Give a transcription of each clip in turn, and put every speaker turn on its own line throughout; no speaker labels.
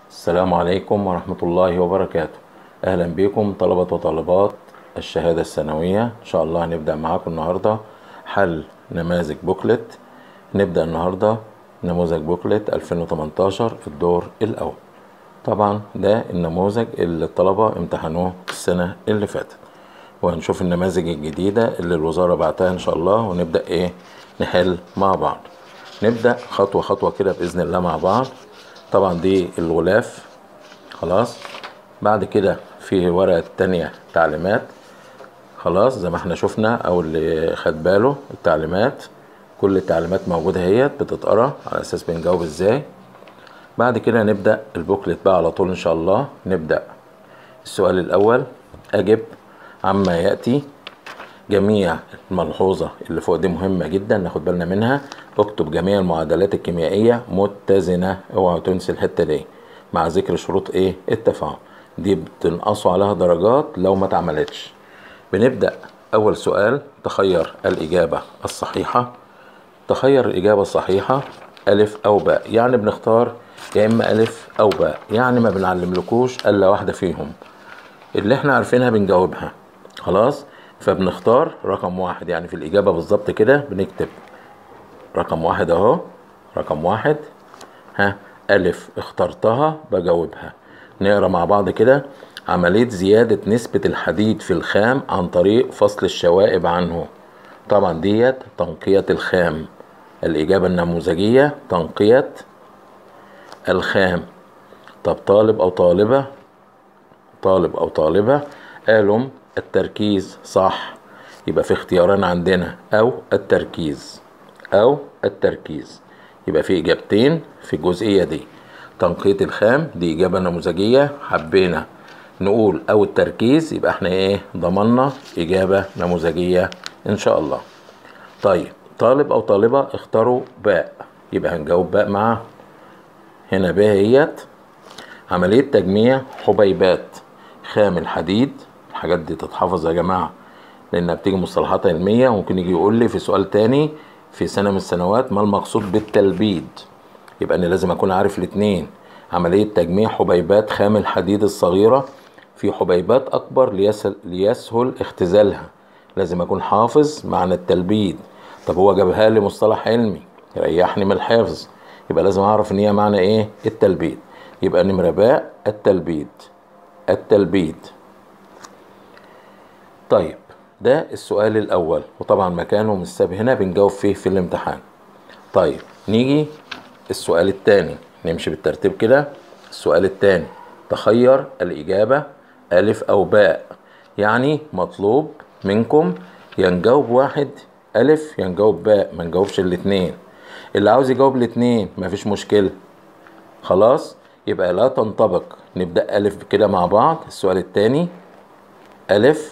السلام عليكم ورحمة الله وبركاته أهلا بكم طلبة وطالبات الشهادة الثانوية إن شاء الله هنبدأ معاكم النهاردة حل نماذج بوكلت نبدأ النهاردة نموذج بوكلت 2018 الدور الأول طبعا ده النموذج اللي الطلبة امتحنوه السنة اللي فاتت وهنشوف النماذج الجديدة اللي الوزارة بعتها إن شاء الله ونبدأ إيه نحل مع بعض نبدأ خطوة خطوة كده بإذن الله مع بعض طبعا دي الغلاف خلاص بعد كده في ورقة تانية تعليمات خلاص زي ما احنا شفنا او اللي خد باله التعليمات كل التعليمات موجودة اهيت بتتقرا على اساس بنجاوب ازاي بعد كده نبدأ البوكلت بقى على طول ان شاء الله نبدأ السؤال الاول اجب عما يأتي جميع الملحوظة اللي فوق دي مهمة جدا ناخد بالنا منها اكتب جميع المعادلات الكيميائية متزنة اوعى تنسي الحتة دي مع ذكر شروط ايه التفاعل دي بتنقصوا عليها درجات لو ما اتعملتش بنبدأ اول سؤال تخير الاجابة الصحيحة تخير الاجابة الصحيحة الف او باء يعني بنختار يا اما الف او باء يعني ما بنعلملكوش الا واحدة فيهم اللي احنا عارفينها بنجاوبها خلاص فبنختار رقم واحد يعني في الإجابة بالظبط كده بنكتب رقم واحد أهو رقم واحد ها ألف اخترتها بجاوبها نقرا مع بعض كده عملية زيادة نسبة الحديد في الخام عن طريق فصل الشوائب عنه طبعا ديت تنقية الخام الإجابة النموذجية تنقية الخام طب طالب أو طالبة طالب أو طالبة قالوا التركيز صح يبقى في اختيارين عندنا او التركيز او التركيز يبقى في اجابتين في الجزئيه دي تنقية الخام دي اجابه نموذجيه حبينا نقول او التركيز يبقى احنا ايه ضمننا اجابه نموذجيه ان شاء الله طيب طالب او طالبه اختاروا باء يبقى هنجاوب باء معاه هنا باء هيت عمليه تجميع حبيبات خام الحديد الحاجات دي تتحفظ يا جماعة لأنها بتيجي مصطلحات علمية ممكن يجي يقول لي في سؤال تاني في سنة من السنوات ما المقصود بالتلبيد يبقى أنا لازم أكون عارف الاتنين عملية تجميع حبيبات خام الحديد الصغيرة في حبيبات أكبر ليسهل, ليسهل اختزالها لازم أكون حافظ معنى التلبيد طب هو جابها لي مصطلح علمي يريحني من الحفظ يبقى لازم أعرف إن هي معنى إيه التلبيد يبقى نمرة باء التلبيد التلبيد طيب ده السؤال الأول وطبعا مكانه مش ساب هنا بنجاوب فيه في الامتحان طيب نيجي السؤال الثاني نمشي بالترتيب كده السؤال الثاني تخير الإجابة ألف أو باء يعني مطلوب منكم يا نجاوب واحد ألف يا نجاوب باء ما نجاوبش الاتنين اللي عاوز يجاوب الاتنين مفيش مشكلة خلاص يبقى لا تنطبق نبدأ ألف كده مع بعض السؤال الثاني ألف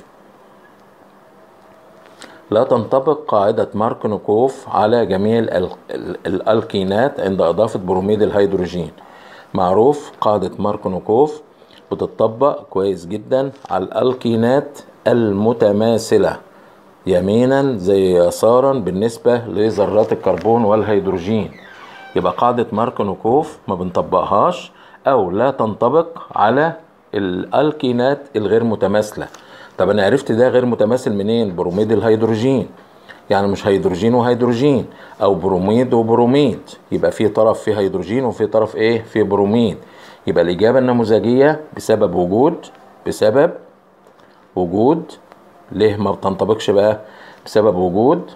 لا تنطبق قاعدة ماركنوكوف على جميع الألكينات عند إضافة بروميد الهيدروجين معروف قاعدة ماركنوكوف بتطبق كويس جدا على الألكينات المتماثلة يمينا زي يسارا بالنسبة لذرات الكربون والهيدروجين يبقى قاعدة ماركنوكوف ما بنطبقهاش أو لا تنطبق على الألكينات الغير متماثلة طب انا عرفت ده غير متماثل منين بروميد الهيدروجين يعني مش هيدروجين وهيدروجين او بروميد وبروميد يبقى في طرف فيه هيدروجين وفي طرف ايه فيه بروميد يبقى الاجابه النموذجيه بسبب وجود بسبب وجود ليه ما بتنطبقش بقى بسبب وجود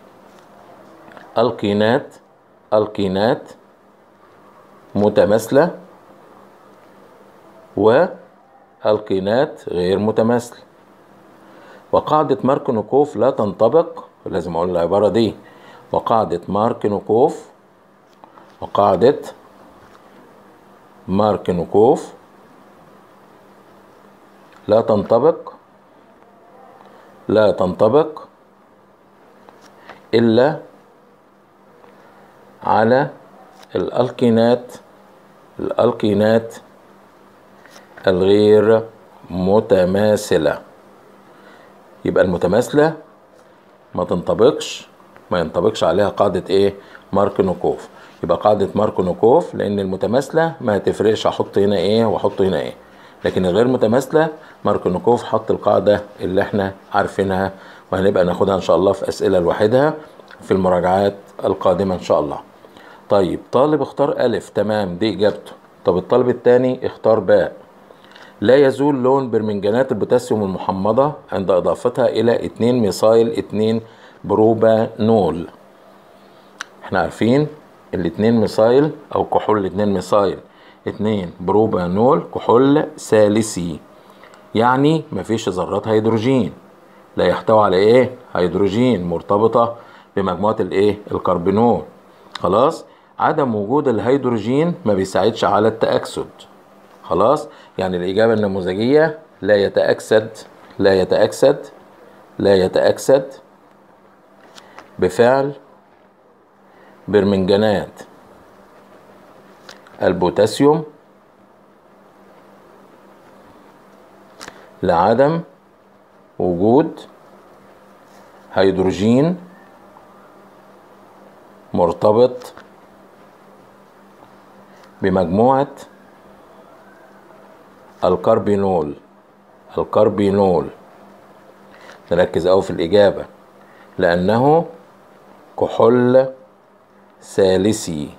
الكينات الكينات متماثله والكينات غير متماثله وقاعدة ماركنوكوف لا تنطبق لازم أقول العبارة دي وقاعدة ماركنوكوف وقاعدة ماركنوكوف لا تنطبق لا تنطبق إلا على الألكينات الألكينات الغير متماثلة يبقى المتماثلة ما تنطبقش ما ينطبقش عليها قاعدة ايه ماركنوكوف يبقى قاعدة ماركونوكوف لأن المتماثلة ما هتفرقش أحط هنا إيه وأحط هنا إيه لكن الغير متماثلة ماركونوكوف حط القاعدة اللي إحنا عارفينها وهنبقى ناخدها إن شاء الله في أسئلة لوحدها في المراجعات القادمة إن شاء الله طيب طالب اختار ألف تمام دي إجابته طب الطالب التاني اختار باء لا يزول لون برمنجانات البوتاسيوم المحمضة عند إضافتها إلى 2 ميثايل 2 بروبانول احنا عارفين الاتنين ميثايل أو كحول الاتنين ميثايل 2 بروبانول كحول ثالثي يعني مفيش ذرات هيدروجين لا يحتوي على ايه هيدروجين مرتبطة بمجموعة الايه الكربونول خلاص عدم وجود الهيدروجين ما بيساعدش على التأكسد خلاص يعني الإجابة النموذجية لا يتأكسد لا يتأكسد لا يتأكسد بفعل برمنجانات البوتاسيوم لعدم وجود هيدروجين مرتبط بمجموعة الكربينول الكربينول نركز أوي في الإجابة لأنه كحول ثالثي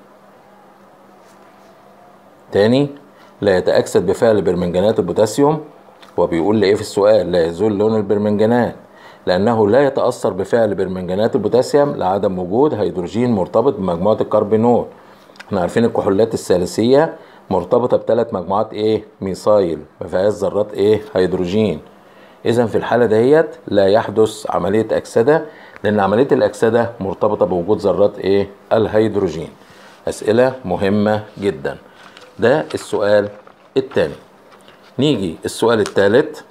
تاني لا يتأكسد بفعل برمنجانات البوتاسيوم وبيقول لي ايه في السؤال لا يزول لون البرمنجانات لأنه لا يتأثر بفعل برمنجانات البوتاسيوم لعدم وجود هيدروجين مرتبط بمجموعة الكربونول احنا عارفين الكحولات الثالثية مرتبطة بثلاث مجموعات ايه ميثايل ما فيهاش ذرات ايه هيدروجين اذا في الحالة دهيت لا يحدث عملية أكسدة لأن عملية الأكسدة مرتبطة بوجود ذرات ايه الهيدروجين أسئلة مهمة جدا ده السؤال الثاني نيجي السؤال الثالث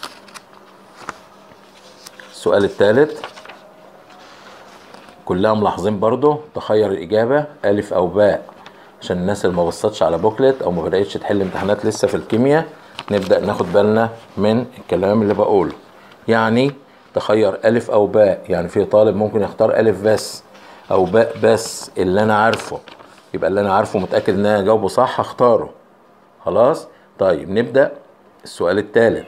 السؤال الثالث كلها ملاحظين برضو تخير الإجابة ألف أو باء عشان الناس اللي ما بصتش على بوكلت أو ما بدأتش تحل امتحانات لسه في الكيمياء نبدأ ناخد بالنا من الكلام اللي بقوله يعني تخير ألف أو باء يعني في طالب ممكن يختار ألف بس أو باء بس اللي أنا عارفه يبقى اللي أنا عارفه متأكد إن أنا أجاوبه صح هختاره خلاص طيب نبدأ السؤال الثالث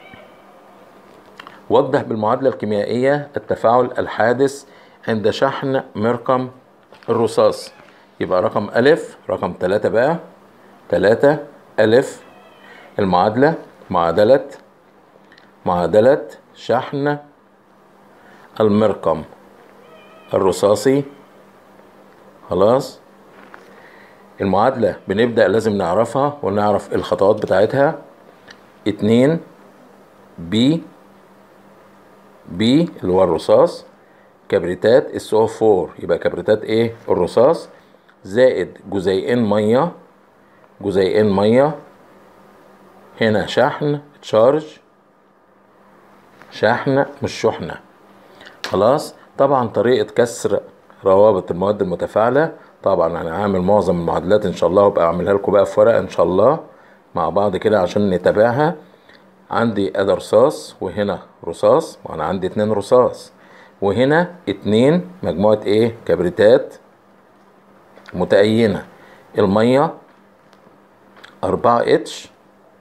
وضح بالمعادلة الكيميائية التفاعل الحادث عند شحن مرقم الرصاص يبقى رقم ألف رقم تلاتة بقى تلاتة ألف المعادلة معادلة معادلة شحن المرقم الرصاصي خلاص المعادلة بنبدأ لازم نعرفها ونعرف الخطوات بتاعتها اتنين بي بي اللي هو الرصاص كبريتات اس او 4 يبقى كبريتات ايه الرصاص زائد جزيئين ميه جزيئين ميه هنا شحن تشارج شحن مش شحنه خلاص طبعا طريقه كسر روابط المواد المتفاعله طبعا انا هعمل معظم المعادلات ان شاء الله وابقى اعملها لكم بقى في ورقه ان شاء الله مع بعض كده عشان نتابعها عندي ادي رصاص وهنا رصاص وانا عندي اتنين رصاص وهنا اتنين مجموعة ايه كبريتات متأينة المية أربعة اتش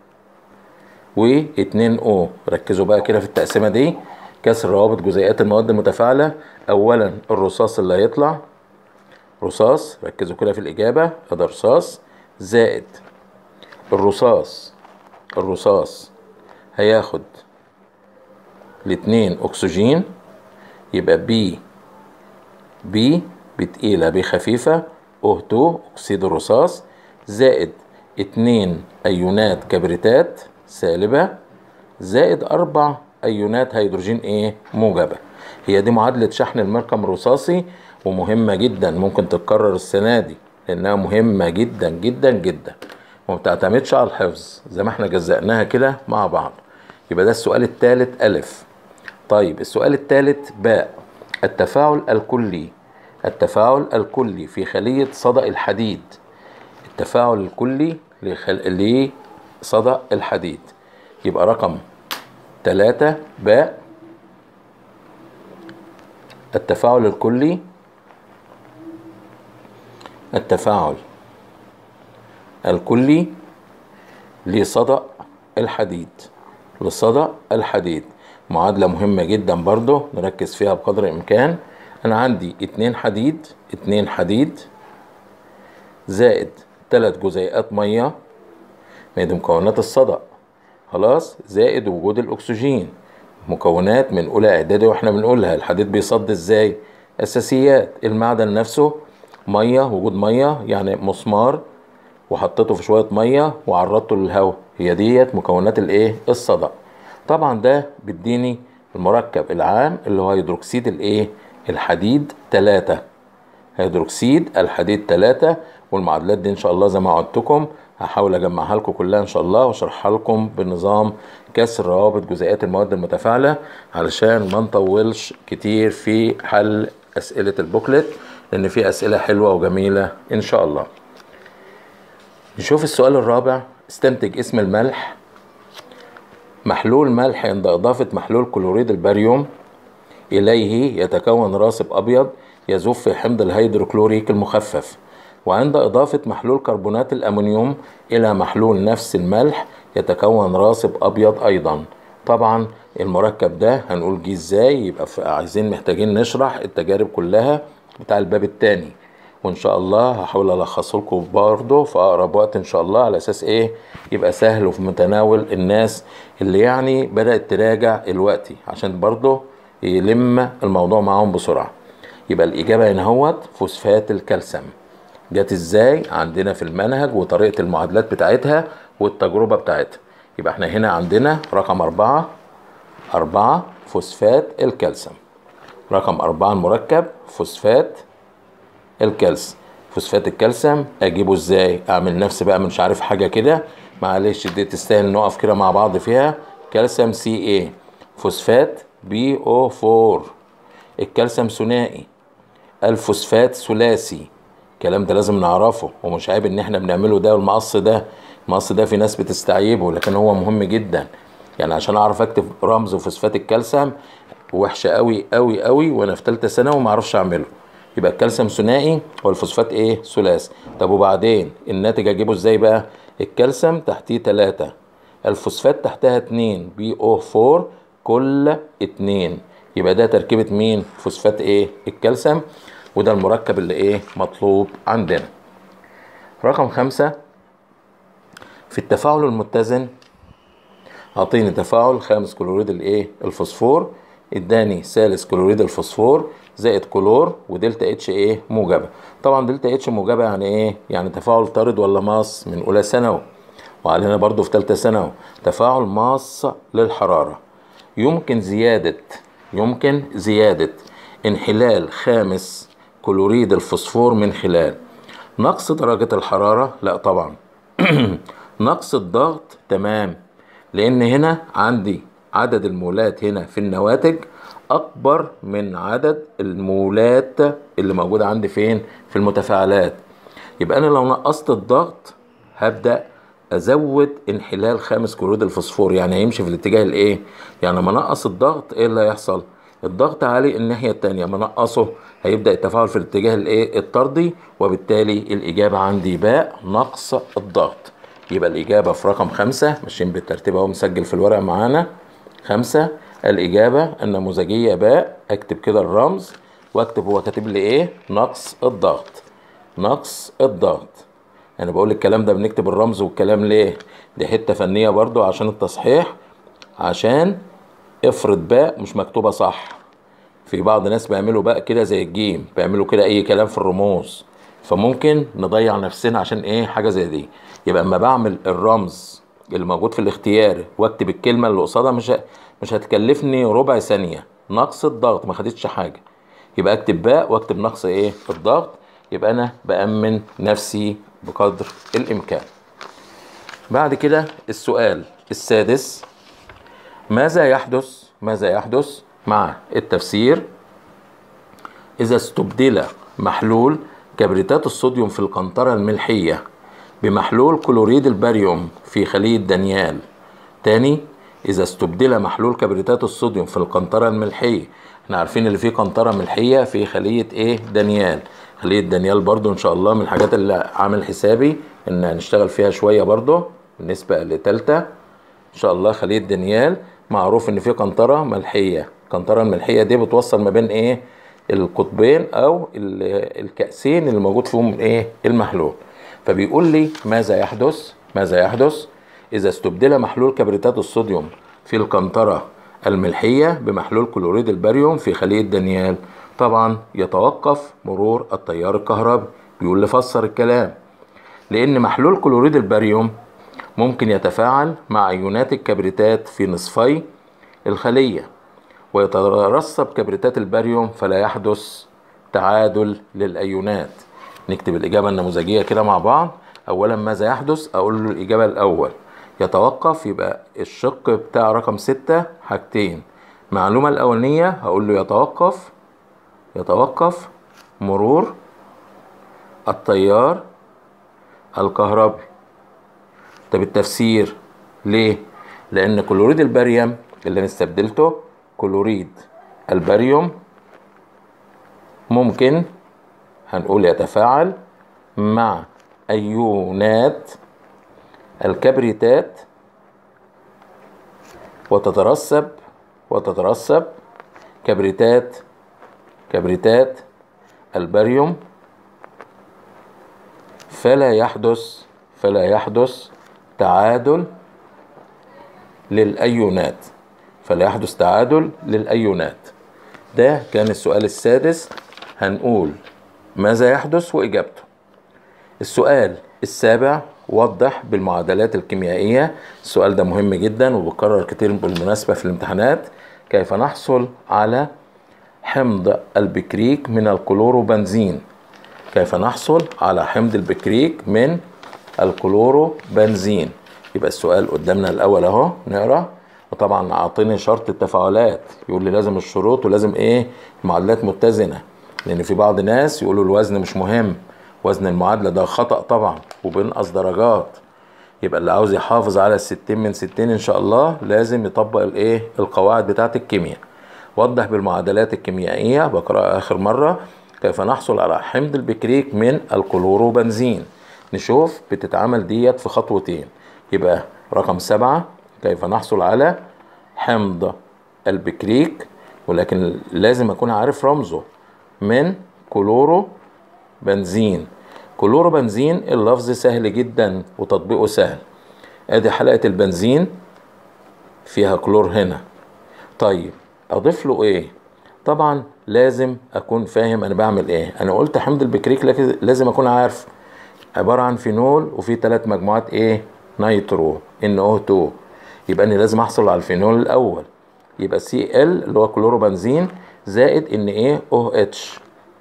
واتنين او ركزوا بقى كده في التقسيمة دي كسر روابط جزيئات المواد المتفاعلة أولا الرصاص اللي هيطلع رصاص ركزوا كده في الإجابة ده رصاص زائد الرصاص الرصاص هياخد الاتنين أكسجين يبقى بي بي بتقيلة بي خفيفة O2 أكسيد الرصاص زائد اتنين أيونات كبريتات سالبة زائد أربع أيونات هيدروجين إيه موجبة هي دي معادلة شحن المركم الرصاصي ومهمة جدا ممكن تتكرر السنة دي لأنها مهمة جدا جدا جدا وما بتعتمدش على الحفظ زي ما احنا جزأناها كده مع بعض يبقى ده السؤال الثالث ألف طيب السؤال الثالث باء التفاعل الكلي التفاعل الكلي في خلية صدأ الحديد التفاعل الكلي لخل... لصدأ الحديد يبقى رقم ثلاثة باء التفاعل الكلي التفاعل الكلي لصدأ الحديد لصدأ الحديد معادلة مهمة جدا برضو نركز فيها بقدر الإمكان أنا عندي اتنين حديد اتنين حديد زائد تلات جزيئات مية ما دي مكونات الصدأ خلاص زائد وجود الأكسجين مكونات من أولى إعدادي وإحنا بنقولها الحديد بيصد إزاي أساسيات المعدن نفسه مية وجود مية يعني مسمار وحطيته في شوية مية وعرضته للهواء هي ديت مكونات الايه الصدأ طبعا ده بيديني المركب العام اللي هو هيدروكسيد الايه الحديد تلاتة هيدروكسيد الحديد تلاتة والمعادلات دي ان شاء الله زي ما وعدتكم هحاول اجمعها لكم كلها ان شاء الله واشرحها لكم بنظام كسر روابط جزيئات المواد المتفاعله علشان ما نطولش كتير في حل اسئله البوكلت لان في اسئله حلوه وجميله ان شاء الله نشوف السؤال الرابع استنتج اسم الملح محلول ملح عند إضافة محلول كلوريد الباريوم إليه يتكون راسب أبيض يذوب في حمض الهيدروكلوريك المخفف وعند إضافة محلول كربونات الأمونيوم إلى محلول نفس الملح يتكون راسب أبيض أيضا طبعا المركب ده هنقول جه ازاي يبقى عايزين محتاجين نشرح التجارب كلها بتاع الباب التاني وان شاء الله هحاول الخصه لكم برضه في اقرب وقت ان شاء الله على اساس ايه يبقى سهل وفي متناول الناس اللي يعني بدات تراجع الوقت عشان برضه يلم الموضوع معاهم بسرعه يبقى الاجابه هنا هوت فوسفات الكالسيوم جت ازاي عندنا في المنهج وطريقه المعادلات بتاعتها والتجربه بتاعتها يبقى احنا هنا عندنا رقم أربعة أربعة فوسفات الكالسيوم رقم أربعة المركب فوسفات الكالسيوم فوسفات الكالسيوم اجيبه ازاي اعمل نفسي بقى مش عارف حاجه كده معلش دي تستاهل نقف كده مع بعض فيها كالسيوم سي اي فوسفات بي او 4 الكالسيوم ثنائي الفوسفات ثلاثي الكلام ده لازم نعرفه ومش عيب ان احنا بنعمله ده والمقص ده المقص ده في ناس بتستعيبه لكن هو مهم جدا يعني عشان اعرف اكتب رمز فوسفات الكالسيوم وحشه قوي قوي قوي وانا في ثالثه ثانوي ما اعرفش اعمله يبقى الكالسيوم ثنائي والفوسفات ايه ثلاثي طب وبعدين الناتج اجيبه ازاي بقى الكالسيوم تحتيه 3 الفوسفات تحتها 2 بي او 4 كل 2 يبقى ده تركيبه مين فوسفات ايه الكالسيوم وده المركب اللي ايه مطلوب عندنا رقم خمسة في التفاعل المتزن اعطيني تفاعل خامس كلوريد الايه الفوسفور اداني ثالث كلوريد الفوسفور زائد كلور ودلتا اتش ايه موجبه طبعا دلتا اتش موجبه يعني ايه يعني تفاعل طارد ولا ماس من اولى ثانوي وعلينا برضو في ثالثه ثانوي تفاعل ماس للحراره يمكن زياده يمكن زياده انحلال خامس كلوريد الفوسفور من خلال نقص درجه الحراره لا طبعا نقص الضغط تمام لان هنا عندي عدد المولات هنا في النواتج اكبر من عدد المولات اللي موجوده عندي فين في المتفاعلات يبقى انا لو نقصت الضغط هبدا ازود انحلال خامس كلوريد الفوسفور يعني هيمشي في الاتجاه الايه يعني لما انقص الضغط ايه اللي هيحصل الضغط عالي الناحيه التانية لما انقصه هيبدا التفاعل في الاتجاه الايه الطردي وبالتالي الاجابه عندي باء نقص الضغط يبقى الاجابه في رقم خمسة ماشيين بالترتيب اهو مسجل في الورق معانا خمسة الإجابة النموذجية باء أكتب كده الرمز وأكتب هو كاتب لي إيه نقص الضغط نقص الضغط أنا بقول الكلام ده بنكتب الرمز والكلام ليه دي حتة فنية برضو عشان التصحيح عشان افرض باء مش مكتوبة صح في بعض الناس بيعملوا باء كده زي الجيم بيعملوا كده أي كلام في الرموز فممكن نضيع نفسنا عشان إيه حاجة زي دي يبقى اما بعمل الرمز اللي موجود في الاختيار واكتب الكلمه اللي قصادها مش مش هتكلفني ربع ثانيه نقص الضغط ما خدتش حاجه يبقى اكتب باء واكتب نقص ايه الضغط يبقى انا بامن نفسي بقدر الامكان بعد كده السؤال السادس ماذا يحدث ماذا يحدث مع التفسير اذا استبدل محلول كبريتات الصوديوم في القنطره الملحيه بمحلول كلوريد الباريوم في خلية دانيال تاني اذا استبدل محلول كبريتات الصوديوم في القنطرة الملحية احنا عارفين اللي فيه قنطرة ملحية في خلية ايه دانيال خلية دانيال برضو ان شاء الله من الحاجات اللي عامل حسابي ان هنشتغل فيها شوية برضو بالنسبة لتالتة ان شاء الله خلية دانيال معروف ان في قنطرة ملحية القنطرة الملحية دي بتوصل ما بين ايه القطبين او الكأسين اللي موجود فيهم ايه المحلول فبيقول لي ماذا يحدث ماذا يحدث اذا استبدل محلول كبريتات الصوديوم في القنطرة الملحية بمحلول كلوريد الباريوم في خلية دانيال طبعا يتوقف مرور التيار الكهربي بيقول لي فسر الكلام لان محلول كلوريد الباريوم ممكن يتفاعل مع ايونات الكبريتات في نصفي الخلية ويترسب كبريتات الباريوم فلا يحدث تعادل للايونات نكتب الاجابة النموذجية كده مع بعض اولا ماذا يحدث اقول له الاجابة الاول يتوقف يبقى الشق بتاع رقم ستة حاجتين المعلومة الأولانية هقول له يتوقف يتوقف مرور التيار الكهربي طب التفسير ليه؟ لأن كلوريد الباريوم اللي أنا استبدلته كلوريد الباريوم ممكن هنقول يتفاعل مع أيونات الكبريتات وتترسب وتترسب كبريتات كبريتات الباريوم فلا يحدث فلا يحدث تعادل للأيونات فلا يحدث تعادل للأيونات ده كان السؤال السادس هنقول ماذا يحدث وإجابته السؤال السابع وضح بالمعادلات الكيميائية السؤال ده مهم جدا وبكرر كتير بالمناسبة في الامتحانات كيف نحصل على حمض البكريك من الكلوروبنزين كيف نحصل على حمض البكريك من الكلوروبنزين يبقى السؤال قدامنا الأول أهو نقرأ وطبعا أعطيني شرط التفاعلات يقول لي لازم الشروط ولازم إيه معادلات متزنة لأن في بعض الناس يقولوا الوزن مش مهم وزن المعادلة ده خطأ طبعا وبينقص درجات يبقى اللي عاوز يحافظ على الستين من ستين ان شاء الله لازم يطبق الايه القواعد بتاعة الكيمياء وضح بالمعادلات الكيميائية بقرأها اخر مرة كيف نحصل على حمض البكريك من الكلوروبنزين نشوف بتتعمل ديت في خطوتين يبقى رقم سبعة كيف نحصل على حمض البكريك ولكن لازم اكون عارف رمزه من كلورو بنزين كلورو بنزين اللفظ سهل جدا وتطبيقه سهل ادي حلقة البنزين فيها كلور هنا طيب اضيف له ايه طبعا لازم اكون فاهم انا بعمل ايه انا قلت حمض البكريك لكن لازم اكون عارف عبارة عن فينول وفي ثلاث مجموعات ايه نيترو ان او 2 يبقى اني لازم احصل على الفينول الاول يبقى سي ال اللي هو كلورو بنزين زائد ان ايه او اتش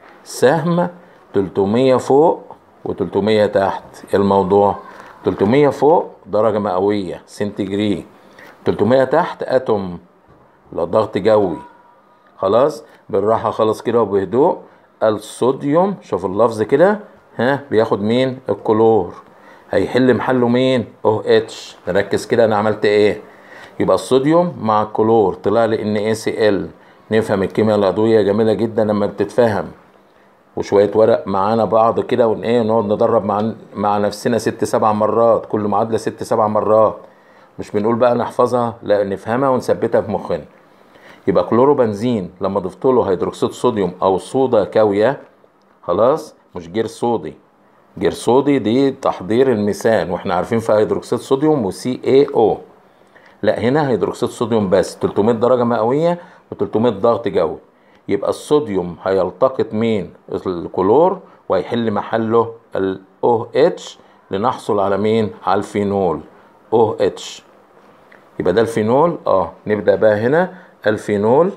سهم 300 فوق و300 تحت الموضوع 300 فوق درجة مئوية سنتيجري 300 تحت اتوم لا ضغط جوي خلاص بالراحة خالص كده وبهدوء الصوديوم شوف اللفظ كده ها بياخد مين الكلور هيحل محله مين او اتش نركز كده انا عملت ايه يبقى الصوديوم مع الكلور طلع لي ان اي سي ال نفهم الكيمياء العضويه جميله جدا لما بتتفهم وشويه ورق معانا بعض كده ون ايه نقعد ندرب مع مع نفسنا ست سبع مرات كل معادله ست سبع مرات مش بنقول بقى نحفظها لا نفهمها ونثبتها في مخنا يبقى كلوروبنزين لما ضفت له هيدروكسيد صوديوم او صودا كاويه خلاص مش جير صودي جير صودي دي تحضير الميثان واحنا عارفين فيها هيدروكسيد صوديوم وسي اي او لا هنا هيدروكسيد صوديوم بس 300 درجه مئويه و300 ضغط جوي يبقى الصوديوم هيلتقط مين الكلور وهيحل محله ال OH لنحصل على مين على الفينول OH يبقى ده الفينول اه نبدأ بقى هنا الفينول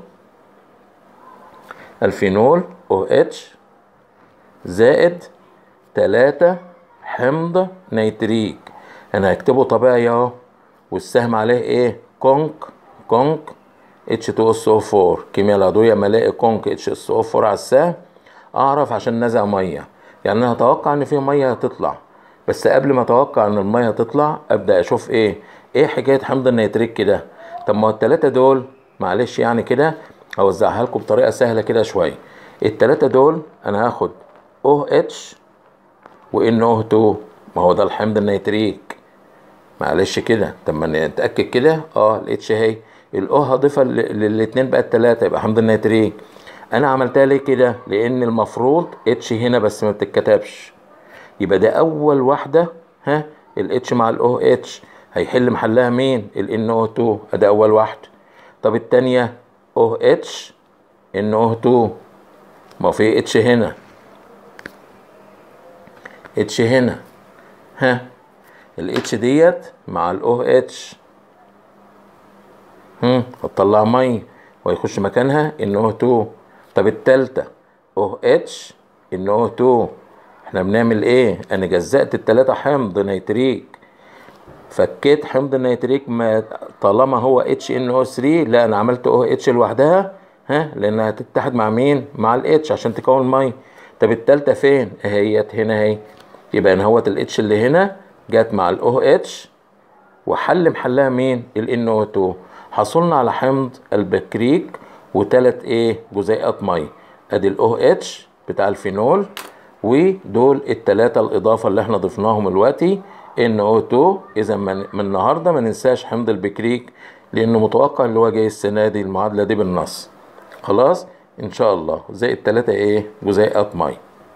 الفينول OH زائد تلاتة حمض نيتريك انا هكتبه طبيعي اهو والسهم عليه ايه كونك كونك H2SO4 كيمياء العضوية اما الاقي كونك HSO4 على السهم اعرف عشان نزع مية يعني انا هتوقع ان في مية هتطلع بس قبل ما اتوقع ان المية هتطلع ابدا اشوف ايه ايه حكاية حمض النيتريك كده طب ما هو التلاتة دول معلش يعني كده هوزعها لكم بطريقة سهلة كده شوية التلاتة دول انا هاخد او اتش وان او 2 ما هو ده الحمض النيتريك معلش كده طب ما نتاكد كده اه الاتش اهي الاو هضيفها للاتنين بقت تلاتة يبقى حمض النيتريك انا عملتها ليه كده لان المفروض اتش هنا بس ما بتتكتبش يبقى ده اول واحده ها الاتش مع الاو اتش هيحل محلها مين الان او 2 ادي اول واحده طب التانية او اتش ان او 2 ما في اتش هنا اتش هنا ها الاتش ديت مع الاو اتش هم هتطلع ميه وهيخش مكانها ان او 2 طب التالتة او اتش ان او 2 احنا بنعمل ايه انا جزأت التلاتة حمض نيتريك فكيت حمض النيتريك ما طالما هو اتش ان او 3 لا انا عملت او اتش لوحدها ها لانها هتتحد مع مين مع الاتش عشان تكون ميه طب التالتة فين اهيت هنا اهي يبقى انا هوت الاتش اللي هنا جت مع الاو اتش وحل محلها مين الان او 2 حصلنا على حمض البكريك وتلات ايه جزيئات ميه ادي الاو اتش بتاع الفينول ودول التلاتة الاضافة اللي احنا ضفناهم دلوقتي ان او 2 اذا من, من النهارده ما ننساش حمض البكريك لانه متوقع اللي هو جاي السنه دي المعادله دي بالنص خلاص ان شاء الله زائد تلاتة ايه جزيئات ميه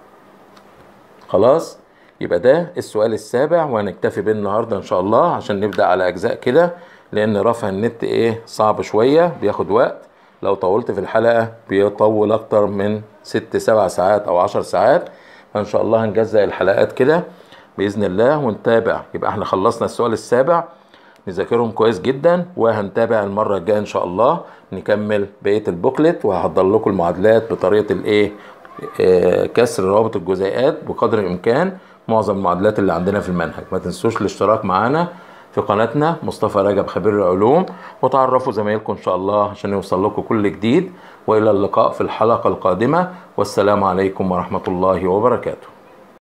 خلاص يبقى ده السؤال السابع وهنكتفي بيه النهارده ان شاء الله عشان نبدا على اجزاء كده لان رفع النت ايه صعب شويه بياخد وقت لو طولت في الحلقه بيطول اكتر من ست سبع ساعات او عشر ساعات فان شاء الله هنجزأ الحلقات كده باذن الله ونتابع يبقى احنا خلصنا السؤال السابع نذاكرهم كويس جدا وهنتابع المره الجايه ان شاء الله نكمل بقيه البوكلت وهحضر لكم المعادلات بطريقه الايه آه كسر روابط الجزيئات بقدر الامكان معظم المعادلات اللي عندنا في المنهج ما تنسوش الاشتراك معانا في قناتنا مصطفى رجب خبير العلوم وتعرفوا زمايلكم ان شاء الله عشان يوصل لكم كل جديد والى اللقاء في الحلقه القادمه والسلام عليكم ورحمه الله وبركاته